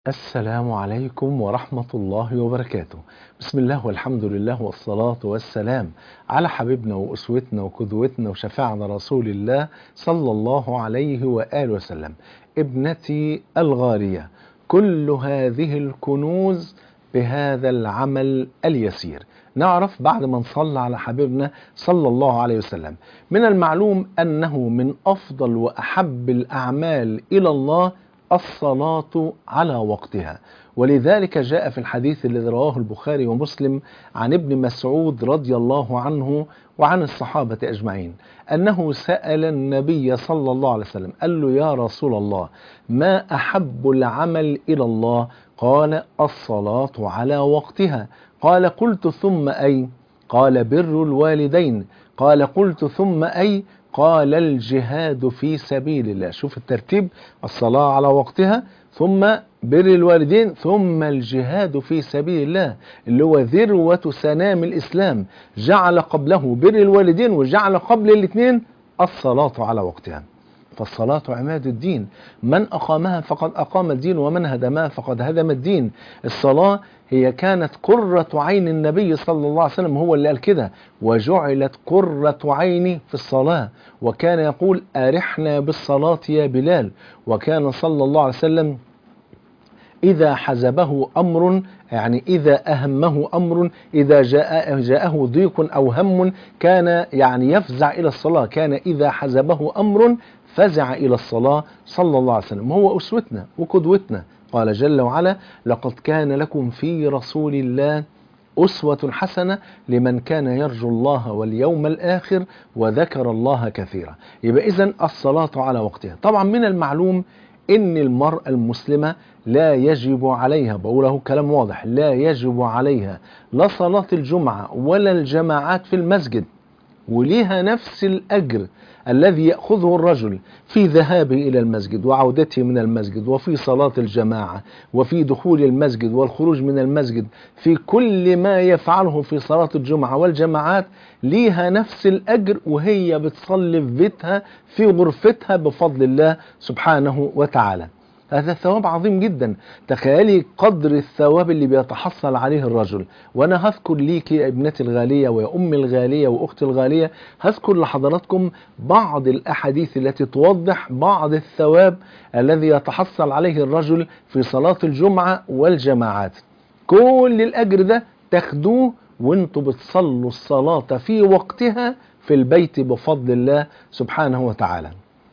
السلام عليكم ورحمة الله وبركاته بسم الله والحمد لله والصلاة والسلام على حبيبنا وأسوتنا وقدوتنا وشفاعنا رسول الله صلى الله عليه وآله وسلم ابنتي الغالية كل هذه الكنوز بهذا العمل اليسير نعرف بعد ما نصلى على حبيبنا صلى الله عليه وسلم من المعلوم أنه من أفضل وأحب الأعمال إلى الله الصلاة على وقتها ولذلك جاء في الحديث الذي رواه البخاري ومسلم عن ابن مسعود رضي الله عنه وعن الصحابة أجمعين أنه سأل النبي صلى الله عليه وسلم قال له يا رسول الله ما أحب العمل إلى الله قال الصلاة على وقتها قال قلت ثم أي قال بر الوالدين قال قلت ثم أي قال الجهاد في سبيل الله شوف الترتيب الصلاة على وقتها ثم بر الوالدين ثم الجهاد في سبيل الله اللي هو ذروة سنام الإسلام جعل قبله بر الوالدين وجعل قبل الاثنين الصلاة على وقتها فالصلاة عماد الدين من أقامها فقد أقام الدين ومن هدمها فقد هدم الدين الصلاة هي كانت قرة عين النبي صلى الله عليه وسلم هو اللي قال كده وجعلت قرة عيني في الصلاة وكان يقول أرحنا بالصلاة يا بلال وكان صلى الله عليه وسلم إذا حزبه أمر يعني إذا أهمه أمر إذا جاء جاءه ضيق أو هم كان يعني يفزع إلى الصلاة كان إذا حزبه أمر فزع إلى الصلاة صلى الله عليه وسلم هو أسوتنا وقدوتنا قال جل وعلا لقد كان لكم في رسول الله أسوة حسنة لمن كان يرجو الله واليوم الآخر وذكر الله كثيرا يبقى إذن الصلاة على وقتها طبعا من المعلوم إن المرأة المسلمة لا يجب عليها بقوله كلام واضح لا يجب عليها لا صلاة الجمعة ولا الجماعات في المسجد وليها نفس الأجر الذي يأخذه الرجل في ذهابه إلى المسجد وعودته من المسجد وفي صلاة الجماعة وفي دخول المسجد والخروج من المسجد في كل ما يفعله في صلاة الجمعة والجماعات ليها نفس الأجر وهي بتصلي في بيتها في غرفتها بفضل الله سبحانه وتعالى هذا ثواب عظيم جدا تخيلي قدر الثواب اللي بيتحصل عليه الرجل وانا هذكر ليك يا ابنتي الغاليه ويا امي الغاليه واختي الغاليه هذكر لحضراتكم بعض الاحاديث التي توضح بعض الثواب الذي يتحصل عليه الرجل في صلاه الجمعه والجماعات كل الاجر ده تاخدوه وانتوا بتصلوا الصلاه في وقتها في البيت بفضل الله سبحانه وتعالى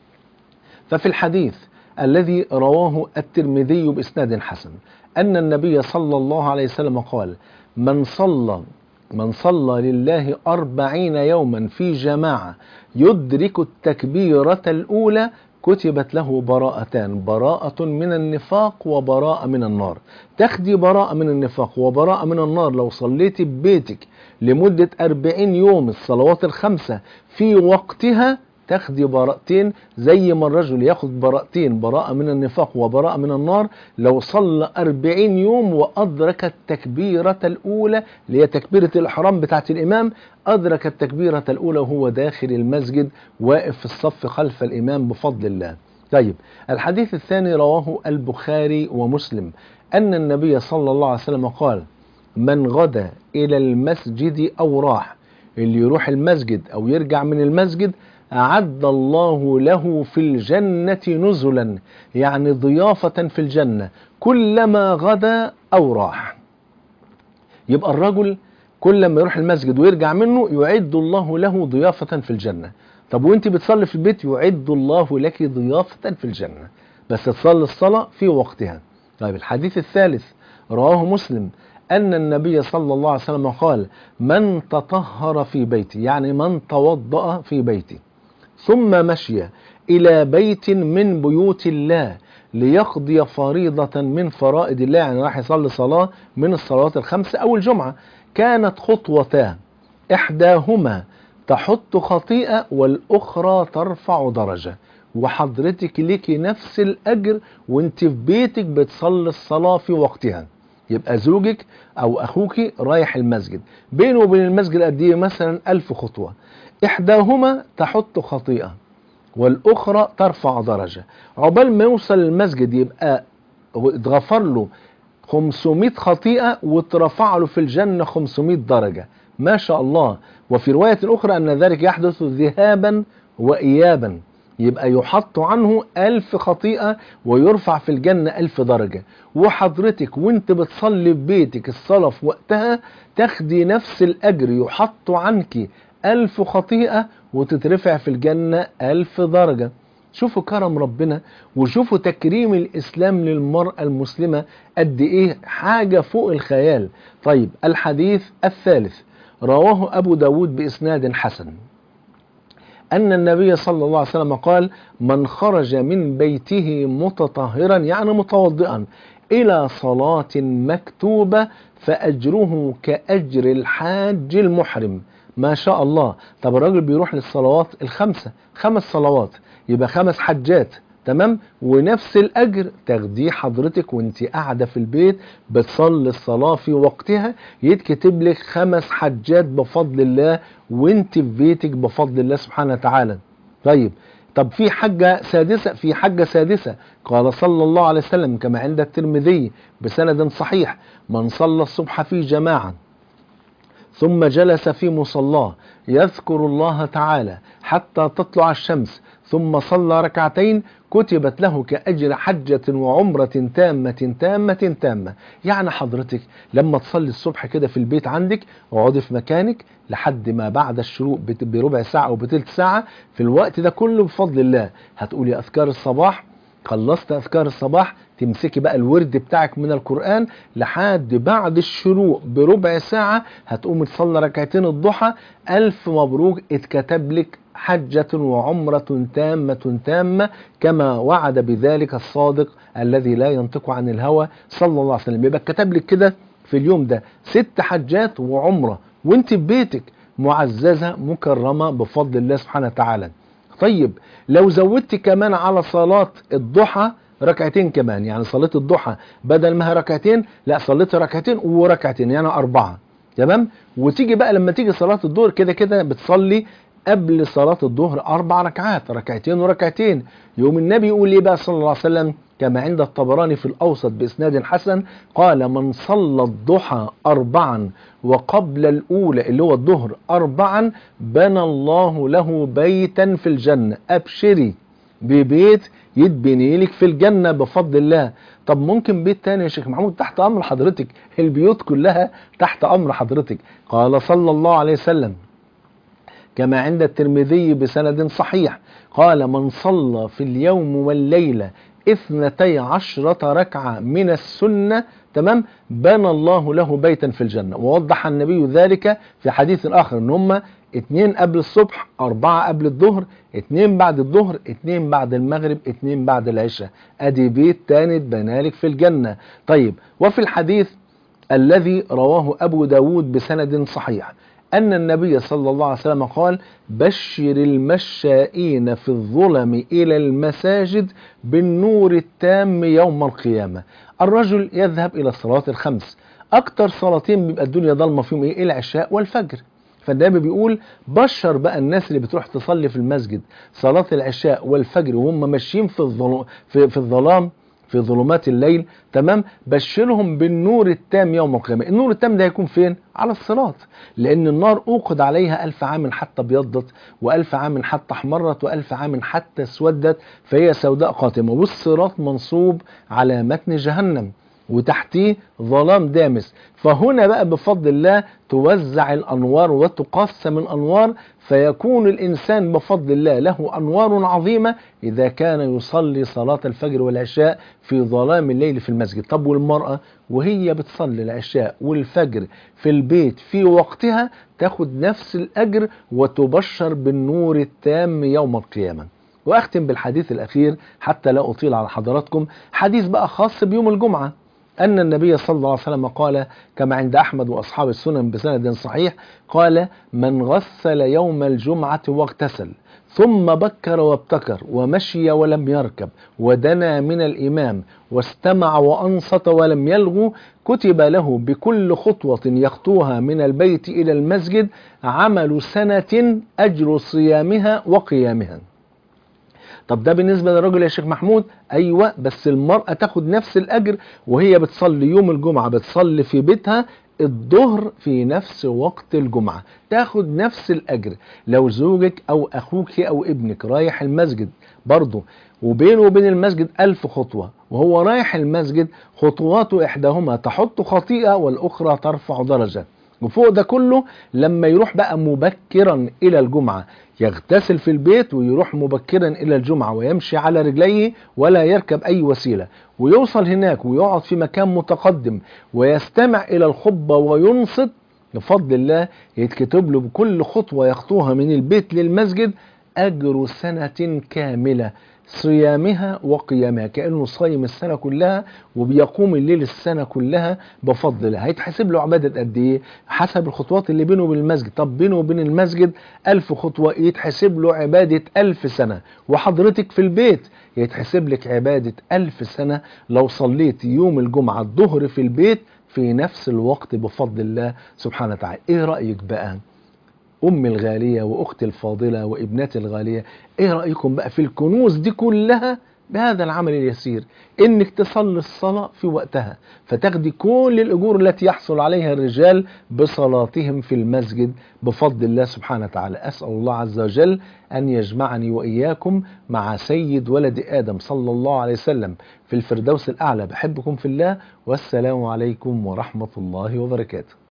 ففي الحديث الذي رواه الترمذي بإسناد حسن أن النبي صلى الله عليه وسلم قال من صلى من صلى لله أربعين يوما في جماعة يدرك التكبيرة الأولى كتبت له براءتان براءة من النفاق وبراءة من النار تاخدي براءة من النفاق وبراءة من النار لو صليتي ببيتك لمدة أربعين يوم الصلوات الخمسة في وقتها تاخدي براءتين زي ما الرجل ياخد براءتين براءة من النفاق وبراءة من النار لو صلى أربعين يوم وأدرك التكبيرة الأولى اللي هي تكبيرة الإحرام بتاعت الإمام أدرك التكبيرة الأولى وهو داخل المسجد واقف في الصف خلف الإمام بفضل الله طيب الحديث الثاني رواه البخاري ومسلم أن النبي صلى الله عليه وسلم قال من غدا إلى المسجد أو راح اللي يروح المسجد أو يرجع من المسجد أعد الله له في الجنة نزلا يعني ضيافة في الجنة كلما غدا أو راح يبقى الرجل كل ما يروح المسجد ويرجع منه يعد الله له ضيافة في الجنة طب وانت بتصلي في البيت يعد الله لك ضيافة في الجنة بس تصلي الصلاة في وقتها طيب الحديث الثالث رواه مسلم أن النبي صلى الله عليه وسلم قال من تطهر في بيتي يعني من توضأ في بيتي ثم مشي إلى بيت من بيوت الله ليقضي فريضة من فرائض الله يعني راح يصلي صلاة من الصلوات الخمس أو الجمعة كانت خطوتان إحداهما تحط خطيئة والأخرى ترفع درجة وحضرتك لك نفس الأجر وانت في بيتك بتصلي الصلاة في وقتها يبقى زوجك أو أخوك رايح المسجد بينه وبين المسجد قد إيه مثلا ألف خطوة إحداهما تحط خطيئة والأخرى ترفع درجة عقبال ما يوصل المسجد يبقى هو اتغفر له 500 خطيئة واترفع له في الجنة 500 درجة ما شاء الله وفي رواية أخرى أن ذلك يحدث ذهابا وإيابا يبقى يحط عنه ألف خطيئة ويرفع في الجنة ألف درجة وحضرتك وانت بتصلي في بيتك الصلاة في وقتها تاخدي نفس الأجر يحط عنك ألف خطيئة وتترفع في الجنة ألف درجة شوفوا كرم ربنا وشوفوا تكريم الإسلام للمرأة المسلمة قد إيه حاجة فوق الخيال طيب الحديث الثالث رواه أبو داود بإسناد حسن أن النبي صلى الله عليه وسلم قال من خرج من بيته متطهرا يعني متوضئا إلى صلاة مكتوبة فأجره كأجر الحاج المحرم ما شاء الله طب الراجل بيروح للصلوات الخمسة خمس صلوات يبقى خمس حجات تمام ونفس الاجر تاخديه حضرتك وانت قاعده في البيت بتصلي الصلاه في وقتها يتكتب لك خمس حجات بفضل الله وانت في بيتك بفضل الله سبحانه وتعالى طيب طب في حجة سادسة في حجة سادسة قال صلى الله عليه وسلم كما عند الترمذي بسند صحيح من صلى الصبح في جماعة ثم جلس في مصلاه يذكر الله تعالى حتى تطلع الشمس ثم صلى ركعتين كتبت له كأجر حجة وعمرة تامة تامة تامة يعني حضرتك لما تصلي الصبح كده في البيت عندك اقعدي في مكانك لحد ما بعد الشروق بربع ساعة أو بتلت ساعة في الوقت ده كله بفضل الله هتقولي أذكار الصباح خلصت أذكار الصباح تمسكي بقى الورد بتاعك من القرآن لحد بعد الشروق بربع ساعة هتقوم تصلي ركعتين الضحى ألف مبروك اتكتب لك حجة وعمرة تامة تامة كما وعد بذلك الصادق الذي لا ينطق عن الهوى صلى الله عليه وسلم يبقى كتب لك كده في اليوم ده ست حجات وعمرة وانت في بيتك معززة مكرمة بفضل الله سبحانه وتعالى طيب لو زودت كمان على صلاة الضحى ركعتين كمان يعني صليت الضحى بدل ما هي ركعتين لا صليت ركعتين وركعتين يعني أربعة تمام وتيجي بقى لما تيجي صلاة الظهر كده كده بتصلي قبل صلاة الظهر أربع ركعات ركعتين وركعتين يوم النبي يقول إيه بقى صلى الله عليه وسلم كما عند الطبراني في الأوسط بإسناد حسن قال من صلى الضحى أربعا وقبل الأولى اللي هو الظهر أربعا بنى الله له بيتا في الجنة أبشري ببيت يتبني لك في الجنة بفضل الله طب ممكن بيت تاني يا شيخ محمود تحت أمر حضرتك البيوت كلها تحت أمر حضرتك قال صلى الله عليه وسلم كما عند الترمذي بسند صحيح قال من صلى في اليوم والليلة اثنتي عشرة ركعة من السنة تمام بنى الله له بيتا في الجنة ووضح النبي ذلك في حديث آخر ان هم اتنين قبل الصبح اربعة قبل الظهر اتنين بعد الظهر اتنين بعد المغرب اتنين بعد العشاء ادي بيت تاني اتبنالك في الجنة طيب وفي الحديث الذي رواه ابو داود بسند صحيح أن النبي صلى الله عليه وسلم قال بشر المشائين في الظلم إلى المساجد بالنور التام يوم القيامة الرجل يذهب إلى الصلاة الخمس أكتر صلاتين بيبقى الدنيا ضلمة فيهم إيه العشاء والفجر فالنبي بيقول بشر بقى الناس اللي بتروح تصلي في المسجد صلاة العشاء والفجر وهم ماشيين في الظلام في, في الظلام في ظلمات الليل تمام بشرهم بالنور التام يوم القيامة النور التام ده هيكون فين على الصراط لأن النار أوقد عليها ألف عام حتى ابيضت وألف عام حتى احمرت وألف عام حتى اسودت فهي سوداء قاتمة والصراط منصوب على متن جهنم وتحتيه ظلام دامس فهنا بقى بفضل الله توزع الأنوار وتقسم الأنوار فيكون الإنسان بفضل الله له أنوار عظيمة إذا كان يصلي صلاة الفجر والعشاء في ظلام الليل في المسجد طب والمرأة وهي بتصلي العشاء والفجر في البيت في وقتها تاخد نفس الأجر وتبشر بالنور التام يوم القيامة وأختم بالحديث الأخير حتى لا أطيل على حضراتكم حديث بقى خاص بيوم الجمعة أن النبي صلى الله عليه وسلم قال كما عند أحمد وأصحاب السنن بسند صحيح قال من غسل يوم الجمعة واغتسل ثم بكر وابتكر ومشي ولم يركب ودنا من الإمام واستمع وأنصت ولم يلغو كتب له بكل خطوة يخطوها من البيت إلى المسجد عمل سنة أجر صيامها وقيامها طب ده بالنسبة للرجل يا شيخ محمود أيوة بس المرأة تاخد نفس الأجر وهي بتصلي يوم الجمعة بتصلي في بيتها الظهر في نفس وقت الجمعة تاخد نفس الأجر لو زوجك أو أخوك أو ابنك رايح المسجد برضه وبينه وبين المسجد ألف خطوة وهو رايح المسجد خطواته إحداهما تحط خطيئة والأخرى ترفع درجة وفوق ده كله لما يروح بقى مبكرا إلى الجمعة يغتسل في البيت ويروح مبكرا إلى الجمعة ويمشي على رجليه ولا يركب أي وسيلة ويوصل هناك ويقعد في مكان متقدم ويستمع إلى الخطبة وينصت بفضل الله يتكتب له بكل خطوة يخطوها من البيت للمسجد أجر سنة كاملة صيامها وقيامها كأنه صايم السنة كلها وبيقوم الليل السنة كلها بفضل الله هيتحسب له عبادة قد ايه حسب الخطوات اللي بينه وبين المسجد طب بينه وبين المسجد ألف خطوة يتحسب له عبادة ألف سنة وحضرتك في البيت يتحسب لك عبادة ألف سنة لو صليت يوم الجمعة الظهر في البيت في نفس الوقت بفضل الله سبحانه وتعالى ايه رأيك بقى أمي الغالية وأختي الفاضلة وابنتي الغالية إيه رأيكم بقى في الكنوز دي كلها بهذا العمل اليسير إنك تصلي الصلاة في وقتها فتاخدي كل الأجور التي يحصل عليها الرجال بصلاتهم في المسجد بفضل الله سبحانه وتعالى أسأل الله عز وجل أن يجمعني وإياكم مع سيد ولد آدم صلى الله عليه وسلم في الفردوس الأعلى بحبكم في الله والسلام عليكم ورحمة الله وبركاته